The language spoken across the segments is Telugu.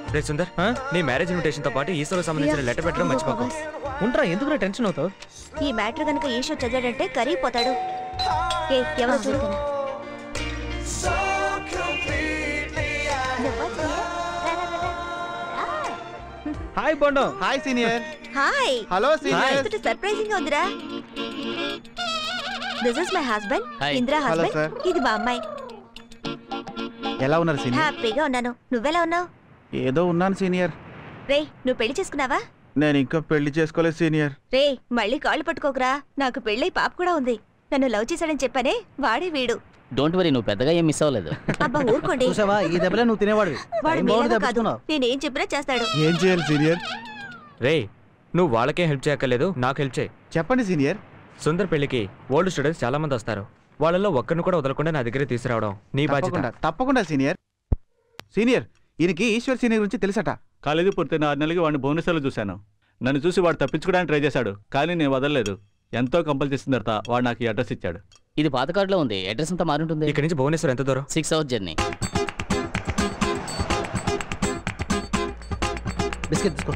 రే సుందర్ నీ మ్యారేజ్ ఇన్విటేషన్ తో పాటు ఈశ్వరకు సంబంధించిన లెటర్ పెట్టడం మర్చిపోకు ఉంటా ఎందుకు టెన్షన్ అవుతావు ఈ మ్యాటర్ గనుక ఈశ్వ చదివాడంటే కరిగిపోతాడు ఏ ఎవరు చూడు హాయ్ బొండం hi senior hi hello senior surprising గా ఉందిరా this is my husband Hi. Indira Hello, husband sir. ఇది మా అమ్మాయి ఎలా ఉన్నారు సీనియర్ హ్యాపీగా ఉన్నాను నువ్వెలా ఉన్నావు ఏదో ఉన్నాను సీనియర్ రే నువ్వు పెళ్లి చేసుకున్నావా నేను ఇంకా పెళ్లి చేసుకోలేదు సీనియర్ రే మళ్ళీ కాళ్ళు పట్టుకోకురా నాకు పెళ్ళై పాప కూడా ఉంది నన్ను లవ్ చేశాడని చెప్పానే వాడే వీడు డోంట్ వరీ నువ్వు పెద్దగా ఏం మిస్ అవ్వలేదు అబ్బా ఊరుకోండి చూసావా ఈ దెబ్బలే నువ్వు తినేవాడివి వాడు టైం బాగుండి మీలాగా కాదు దెబ్బతున్నావు నేనేం చెప్పినా చేస్తాడు ఏం చేయాలి సీనియర్ రే నువ్వు వాళ్ళకే హెల్ప్ చేయక్కర్లేదు నాకు హెల్ప్ చేయి చెప్పండి సీనియర్ సుందర్ పెళ్లికి ఓల్డ్ స్టూడెంట్స్ చాలా మంది వస్తారు వాళ్ళలో ఒక్కరిని కూడా వదలకుండా నా దగ్గర తీసుకురావడం నీ బాధ్యత తప్పకుండా తప్పకుండా సీనియర్ సీనియర్ ఈయనకి ఈశ్వర్ సీనియర్ గురించి తెలుసట కాలేజీ పూర్తయిన ఆరు నెలలకి వాడిని భువనేశ్వర్లో చూశాను నన్ను చూసి వాడు తప్పించుకోవడానికి ట్రై చేశాడు కానీ నేను వదలలేదు ఎంతో కంపల్ చేసిన తర్వాత వాడు నాకు ఈ అడ్రస్ ఇచ్చాడు ఇది పాత కార్డులో ఉంది అడ్రస్ అంతా మారుంటుంది ఇక్కడి నుంచి భువనేశ్వర్ ఎంత దూరం సిక్స్ అవర్స్ జర్నీ బిస్కెట్ తీసుకో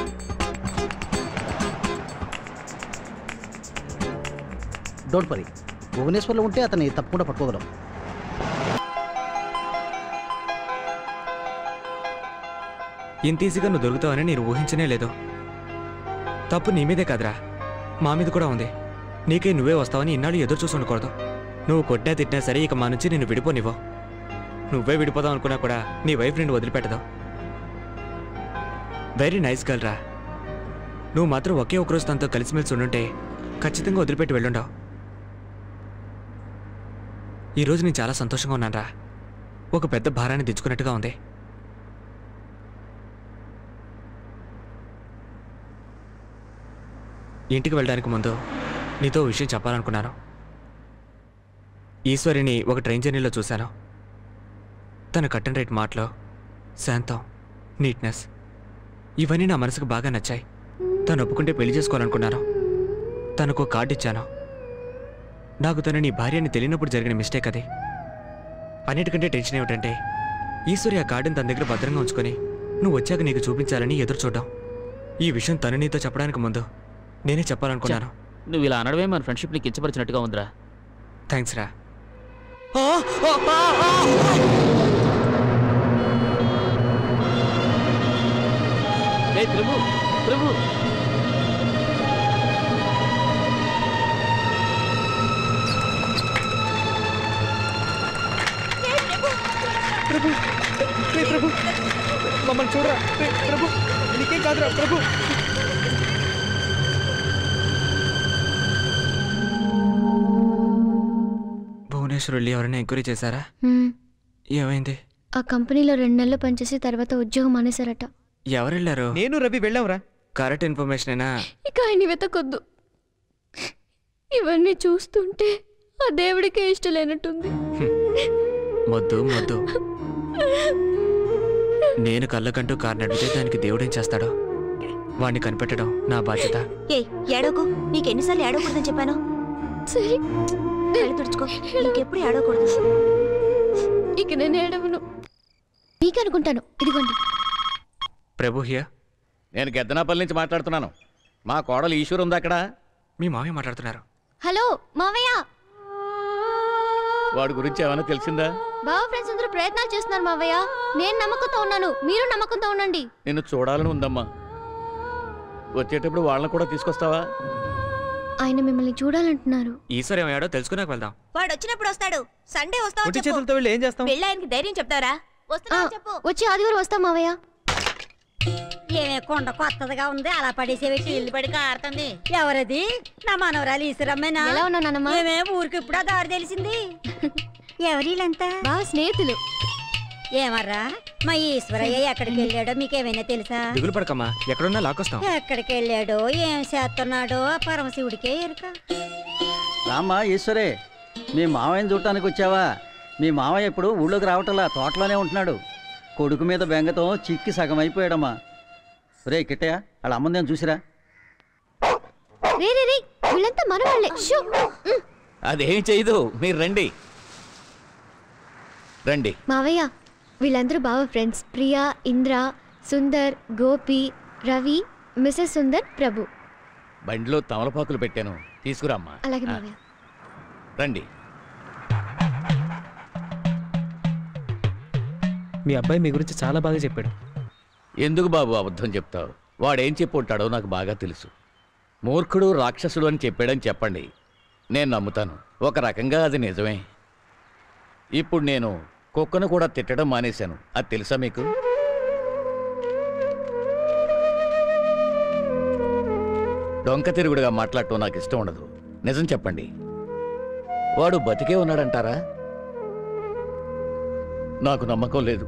డోంట్ వరీ భువనేశ్వర్లో ఉంటే అతన్ని తప్పకుండా పట్టుకోగలం ఇంత ఈజీగా నువ్వు దొరుకుతావని నేను ఊహించనే లేదు తప్పు నీ మీదే కాదురా మా మీద కూడా ఉంది నీకే నువ్వే వస్తావని ఇన్నాళ్ళు ఎదురు చూసి ఉండకూడదు నువ్వు కొట్టినా తిట్టినా సరే ఇక మా నుంచి నిన్ను విడిపోనివ్వు నువ్వే విడిపోదాం అనుకున్నా కూడా నీ వైఫ్ నిన్ను వదిలిపెట్టదు వెరీ నైస్ గర్ల్ రా నువ్వు మాత్రం ఒకే ఒకరోజు తనతో కలిసిమెలిసి ఉండుంటే ఖచ్చితంగా వదిలిపెట్టి వెళ్ళుండవు ఈరోజు నేను చాలా సంతోషంగా ఉన్నాను రా ఒక పెద్ద భారాన్ని దించుకున్నట్టుగా ఉంది ఇంటికి వెళ్ళడానికి ముందు నీతో ఓ విషయం చెప్పాలనుకున్నాను ఈశ్వరిని ఒక ట్రైన్ జర్నీలో చూశాను తన కట్టన్ రేట్ మాటలో శాంతం నీట్నెస్ ఇవన్నీ నా మనసుకు బాగా నచ్చాయి తను ఒప్పుకుంటే పెళ్లి చేసుకోవాలనుకున్నాను తనకు ఒక కార్డు ఇచ్చాను నాకు తను నీ భార్యని తెలియనప్పుడు జరిగిన మిస్టేక్ అది అన్నిటికంటే టెన్షన్ ఏమిటంటే ఈశ్వరి ఆ కార్డుని తన దగ్గర భద్రంగా ఉంచుకొని నువ్వు వచ్చాక నీకు చూపించాలని ఎదురు చూడడం ఈ విషయం తను నీతో చెప్పడానికి ముందు నేనే చెప్పాలనుకున్నాను నువ్వు ఇలా అనడమే మన ఫ్రెండ్షిప్ నీకు కించపరిచినట్టుగా ఉందిరా థ్యాంక్స్ రా ఏ ప్రభు ప్రభు ప్రభు మమ్మల్ని చూడరా ప్రభు నీకేం కాదురా ప్రభు భువనేశ్వర్ వెళ్ళి ఎవరైనా ఎంక్వైరీ చేశారా మ్మ్. ఏమైంది ఆ కంపెనీలో రెండు నెలలు పనిచేసి తర్వాత ఉద్యోగం మానేశారట ఎవరు వెళ్ళారు నేను రవి వెళ్ళాంరా కరెక్ట్ ఇన్ఫర్మేషన్ అయినా ఇక ఆయన వెతకొద్దు ఇవన్నీ చూస్తుంటే ఆ దేవుడికే ఇష్టం లేనట్టుంది మొద్దు మొద్దు నేను కళ్ళకంటూ కారు నడిపితే దానికి దేవుడేం చేస్తాడో వాణ్ణి కనిపెట్టడం నా బాధ్యత ఏ ఏడోకు నీకు ఎన్నిసార్లు ఏడవకూడదని చెప్పాను సరే కళ్ళు తుడుచుకో ఇంకెప్పుడు ఏడవకూడదు ఇక నేను ఏడవను నీకనుకుంటాను ఇదిగోండి ప్రభు హియర్ నేను గెద్దనాపల్లి నుంచి మాట్లాడుతున్నాను మా కోడలు ఈశ్వర్ ఉంది అక్కడ మీ మామయ్య మాట్లాడుతున్నారు హలో మావయ్య వాడి గురించి ఏమైనా తెలిసిందా బావ ఫ్రెండ్స్ అందరూ ప్రయత్నాలు చేస్తున్నారు మావయ్య నేను నమ్మకంతో ఉన్నాను మీరు నమ్మకంతో ఉండండి నిన్ను చూడాలని ఉందమ్మా వచ్చేటప్పుడు వాళ్ళని కూడా తీసుకొస్తావా ఆయన మిమ్మల్ని చూడాలంటున్నారు ఈశ్వర్ ఏమయ్యాడో తెలుసుకున్నాక వెళ్దాం వాడు వచ్చినప్పుడు వస్తాడు సండే వస్తావు ఒట్టి చెప్పు చేతులతో వెళ్ళి ఏం చేస్తాం వెళ్ళి ఆయనకి ధైర్యం చెప్తారా ఆ, వస్తున్నావు చెప్పు వచ్చి ఆదివారం వస్తాం మావయ్య ఏమే కొండ కొత్తదిగా ఉంది అలా పడేసేవి ఇల్లు పడి కారుతుంది ఎవరది నా మనవరాలు ఈశ్వరమ్మేనా ఎలా ఉన్నావు నాన్నమ్మ ఏమే ఊరికి ఇప్పుడు ఆ దారి తెలిసింది ఎవరిలంతా బావ స్నేహితులు ఏమర్రా మా ఈశ్వరయ్య ఎక్కడికి వెళ్ళాడో మీకేమైనా తెలుసా దిగులు పడకమ్మా ఎక్కడున్నా లాక్కొస్తాం ఎక్కడికి వెళ్ళాడో ఏం చేస్తున్నాడో ఆ పరమశివుడికే ఎరుక రామ్మా ఈశ్వరే మీ మావయ్యని చూడటానికి వచ్చావా మీ మావయ్య ఇప్పుడు ఊళ్ళోకి రావటంలా తోటలోనే ఉంటున్నాడు కొడుకు మీద బెంగతో చిక్కి సగం అయిపోయాడమ్మా రే కిట్టయ్య వాళ్ళ అమ్మందేం చూసిరా రే రే రే వీళ్ళంతా మన వాళ్ళే షూ ఉమ్. అదేం చేయదు మీరు రండి రండి మావయ్య వీళ్ళందరూ బావ ఫ్రెండ్స్ ప్రియా ఇంద్ర సుందర్ గోపి రవి మిసెస్ సుందర్ ప్రభు బండిలో తమలపాకులు పెట్టాను తీసుకురామ్మా అలాగే ఆ, మావయ్య రండి మీ అబ్బాయి మీ గురించి చాలా బాగా చెప్పాడు ఎందుకు బాబు అబద్ధం చెప్తావు వాడేం చెప్పి ఉంటాడో నాకు బాగా తెలుసు మూర్ఖుడు రాక్షసుడు అని చెప్పాడని చెప్పండి నేను నమ్ముతాను ఒక రకంగా అది నిజమే ఇప్పుడు నేను కుక్కను కూడా తిట్టడం మానేశాను అది తెలుసా మీకు డొంక తిరుగుడుగా మాట్లాడటం నాకు ఇష్టం ఉండదు నిజం చెప్పండి వాడు బతికే ఉన్నాడంటారా నాకు నమ్మకం లేదు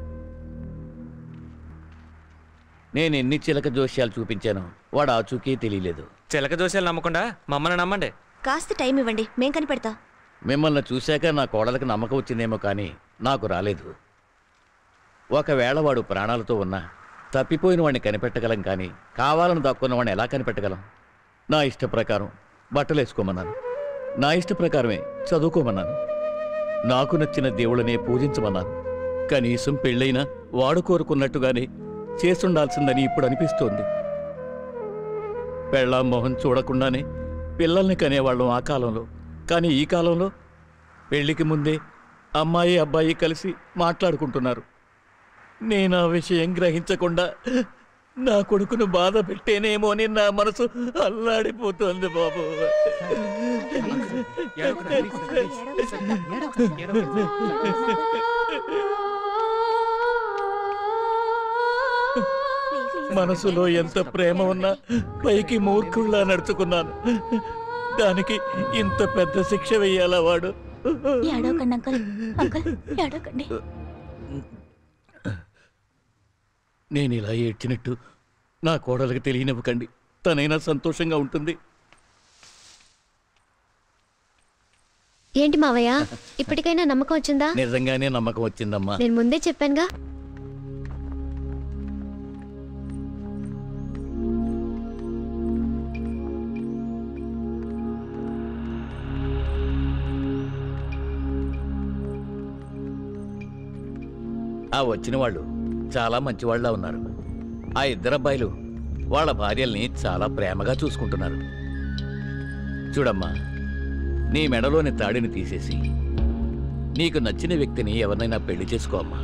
నేను ఎన్ని చిలక జోష్యాలు చూపించాను వాడు ఆచూకీ తెలియలేదు చిలక దోషాలు నమ్మకుండా మమ్మల్ని నమ్మండి కాస్త టైం ఇవ్వండి మేం కనిపెడతాం మిమ్మల్ని చూశాక నా కోడలకు నమ్మకం వచ్చిందేమో కానీ నాకు రాలేదు ఒకవేళ వాడు ప్రాణాలతో ఉన్నా తప్పిపోయిన వాడిని కనిపెట్టగలం కానీ కావాలని దాక్కున్న వాడిని ఎలా కనిపెట్టగలం నా ఇష్ట ప్రకారం బట్టలు వేసుకోమన్నాను నా ఇష్ట ప్రకారమే చదువుకోమన్నాను నాకు నచ్చిన దేవుళ్ళనే పూజించమన్నాను కనీసం పెళ్ళైనా వాడు కోరుకున్నట్టుగానే చేస్తుండాల్సిందని ఇప్పుడు అనిపిస్తోంది పెళ్ళాం మొహం చూడకుండానే పిల్లల్ని కనేవాళ్ళం ఆ కాలంలో కానీ ఈ కాలంలో పెళ్లికి ముందే అమ్మాయి అబ్బాయి కలిసి మాట్లాడుకుంటున్నారు నేను ఆ విషయం గ్రహించకుండా నా కొడుకును బాధ పెట్టేనేమో అని నా మనసు అల్లాడిపోతుంది బాబు మనసులో ఎంత ప్రేమ ఉన్నా పైకి మూర్ఖుల్లా నడుచుకున్నాను దానికి ఇంత పెద్ద శిక్ష వెయ్యాలా వాడు ఏడవకండి అంకల్ అంకల్ ఏడవకండి నేను ఇలా ఏడ్చినట్టు నా కోడలకు తెలియనివ్వకండి తనైనా సంతోషంగా ఉంటుంది ఏంటి మావయ్య ఇప్పటికైనా నమ్మకం వచ్చిందా నిజంగానే నమ్మకం వచ్చిందమ్మా నేను ముందే చెప్పానుగా ఆ వచ్చిన వాళ్ళు చాలా మంచివాళ్ళ ఉన్నారు ఆ ఇద్దరు అబ్బాయిలు వాళ్ళ భార్యల్ని చాలా ప్రేమగా చూసుకుంటున్నారు చూడమ్మా నీ మెడలోని తాడిని తీసేసి నీకు నచ్చిన వ్యక్తిని ఎవరినైనా పెళ్లి చేసుకో అమ్మా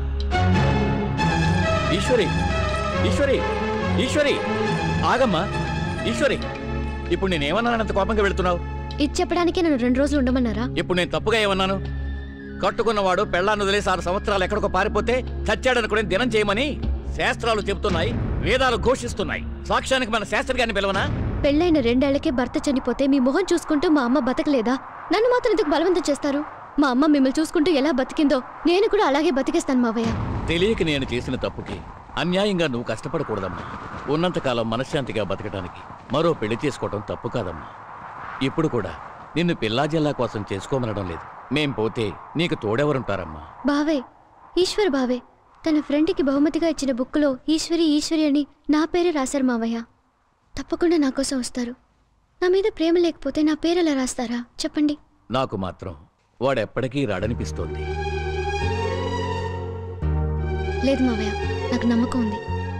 ఈశ్వరి ఈశ్వరి ఈశ్వరి ఆగమ్మా ఈశ్వరి ఇప్పుడు నేనేమన్నానంత కోపంగా వెళుతున్నావు ఇది చెప్పడానికే నన్ను రెండు రోజులు ఉండమన్నారా ఇప్పుడు నేను తప్పుగా ఏమన్నాను కట్టుకున్నవాడు పెళ్ళాన్ని వదిలేసి ఆరు సంవత్సరాలు ఎక్కడికో పారిపోతే చచ్చాడనుకునే దినం చేయమని శాస్త్రాలు చెబుతున్నాయి వేదాలు ఘోషిస్తున్నాయి సాక్ష్యానికి మన శాస్త్రి గారిని పిలవనా పెళ్ళైన రెండేళ్లకే భర్త చనిపోతే మీ మొహం చూసుకుంటూ మా అమ్మ బతకలేదా నన్ను మాత్రం ఎందుకు బలవంతం చేస్తారు మా అమ్మ మిమ్మల్ని చూసుకుంటూ ఎలా బతికిందో నేను కూడా అలాగే బతికేస్తాను మావయ్య తెలియక నేను చేసిన తప్పుకి అన్యాయంగా నువ్వు కష్టపడకూడదమ్మా ఉన్నంతకాలం మనశ్శాంతిగా బతకడానికి మరో పెళ్లి చేసుకోవటం తప్పు కాదమ్మా ఇప్పుడు కూడా నిన్ను పిల్లా జిల్లా కోసం చేసుకోమనడం లేదు మేం పోతే నీకు తోడెవరుంటారమ్మా బావే ఈశ్వర్ బావే తన ఫ్రెండ్కి బహుమతిగా ఇచ్చిన బుక్లో ఈశ్వరి ఈశ్వరి అని నా పేరే రాశారు మావయ్య తప్పకుండా నా కోసం వస్తారు నా మీద ప్రేమ లేకపోతే నా పేరు ఎలా రాస్తారా చెప్పండి నాకు మాత్రం వాడెప్పటికీ రాడనిపిస్తోంది లేదు మావయ్య నాకు నమ్మకం ఉంది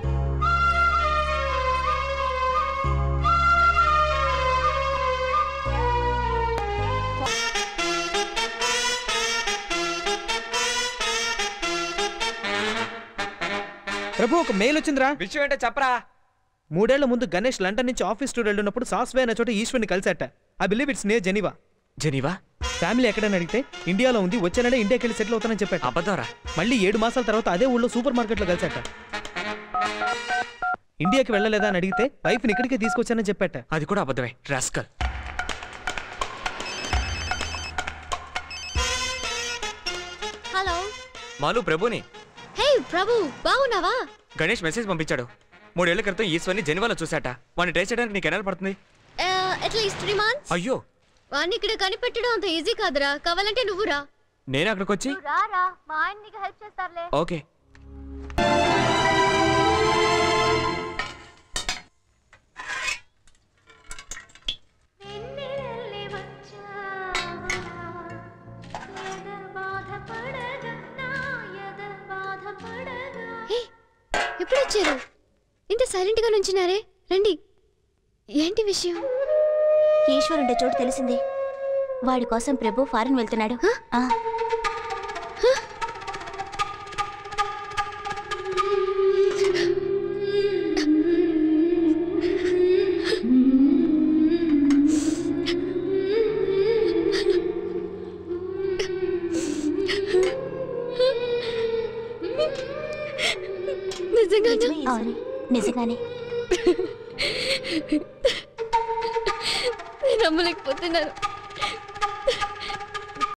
ప్రభు ఒక మెయిల్ వచ్చిందిరా విషయం ఏంటో చెప్పరా మూడేళ్ల ముందు గణేష్ లండన్ నుంచి ఆఫీస్ టూర్ వెళ్ళినప్పుడు సాస్వే అనే చోట ఈశ్వర్ని కలిసేట I believe it's near Geneva Geneva family ఎక్కడని అడిగితే ఇండియాలో ఉంది వచ్చే నెల ఇండియాకి వెళ్ళి సెటిల్ అవుతానని చెప్పాట అబద్ధంరా మళ్ళీ ఏడు మాసాల తర్వాత అదే ఊళ్ళో సూపర్ మార్కెట్లో కలిసాట ఇండియాకి వెళ్ళలేదా అని అడిగితే వైఫ్ని ఇక్కడికే తీసుకొచ్చానని చెప్పాట అది కూడా అబద్ధమే రాస్కల్ హలో మాలు ప్రభుని హే ప్రభు బాగున్నావా గణేష్ మెసేజ్ పంపించాడు మూడేళ్ల క్రితం ఈశ్వర్ని జెనివాలో చూశాట వాడిని ట్రై చేయడానికి నీకు ఎన్నాళ్ళు పడుతుంది అట్లీస్ట్ త్రీ మంత్స్ అయ్యో వాడిని ఇక్కడ కనిపెట్టడం అంత ఈజీ కాదురా కావాలంటే నువ్వు రా నేను అక్కడికి వచ్చి రారా మా ఆయన నీకు హెల్ప్ చేస్తారులే ఓకే హే, ఎప్పుడు వచ్చారు ఇంత సైలెంట్గా నుంచున్నారే రండి ఏంటి విషయం ఈశ్వరుండే చోటు తెలిసింది వాడి కోసం ప్రభు ఫారెన్ వెళ్తున్నాడు ఆ, నిజంగానా అవును నిజంగానే నేను నమ్మలేకపోతున్నాను